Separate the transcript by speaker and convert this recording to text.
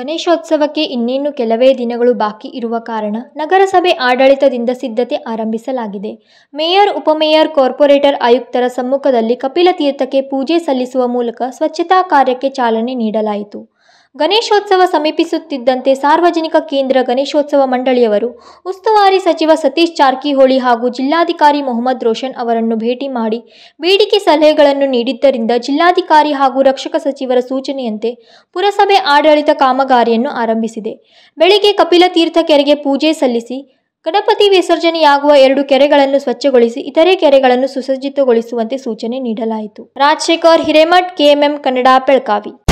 Speaker 1: ಗಣೇಶೋತ್ಸವಕ್ಕೆ ಇನ್ನೇನು ಕೆಲವೇ ದಿನಗಳು ಬಾಕಿ ಇರುವ ಕಾರಣ ನಗರಸಭೆ ಆಡಳಿತದಿಂದ ಸಿದ್ಧತೆ ಆರಂಭಿಸಲಾಗಿದೆ ಮೇಯರ್ ಉಪಮೇಯರ್ ಕಾರ್ಪೊರೇಟರ್ ಆಯುಕ್ತರ ಸಮ್ಮುಖದಲ್ಲಿ ಕಪಿಲ ತೀರ್ಥಕ್ಕೆ ಪೂಜೆ ಸಲ್ಲಿಸುವ ಮೂಲಕ ಸ್ವಚ್ಛತಾ ಕಾರ್ಯಕ್ಕೆ ಚಾಲನೆ ನೀಡಲಾಯಿತು ಗಣೇಶೋತ್ಸವ ಸಮೀಪಿಸುತ್ತಿದ್ದಂತೆ ಸಾರ್ವಜನಿಕ ಕೇಂದ್ರ ಗಣೇಶೋತ್ಸವ ಮಂಡಳಿಯವರು ಉಸ್ತುವಾರಿ ಸಚಿವ ಸತೀಶ್ ಜಾರಕಿಹೊಳಿ ಹಾಗೂ ಜಿಲ್ಲಾಧಿಕಾರಿ ಮೊಹಮ್ಮದ್ ರೋಷನ್ ಅವರನ್ನು ಭೇಟಿ ಮಾಡಿ ಬೇಡಿಕೆ ಸಲಹೆಗಳನ್ನು ನೀಡಿದ್ದರಿಂದ ಜಿಲ್ಲಾಧಿಕಾರಿ ಹಾಗೂ ರಕ್ಷಕ ಸಚಿವರ ಸೂಚನೆಯಂತೆ ಪುರಸಭೆ ಆಡಳಿತ ಕಾಮಗಾರಿಯನ್ನು ಆರಂಭಿಸಿದೆ ಬೆಳಿಗ್ಗೆ ಕಪಿಲ ತೀರ್ಥ ಕೆರೆಗೆ ಪೂಜೆ ಸಲ್ಲಿಸಿ ಗಣಪತಿ ವಿಸರ್ಜನೆಯಾಗುವ ಎರಡು ಕೆರೆಗಳನ್ನು ಸ್ವಚ್ಛಗೊಳಿಸಿ ಇತರೆ ಕೆರೆಗಳನ್ನು ಸುಸಜ್ಜಿತಗೊಳಿಸುವಂತೆ ಸೂಚನೆ ನೀಡಲಾಯಿತು ರಾಜಶೇಖರ್ ಹಿರೇಮಠ್ ಕೆಎಂಎಂ ಕನ್ನಡ ಬೆಳಗಾವಿ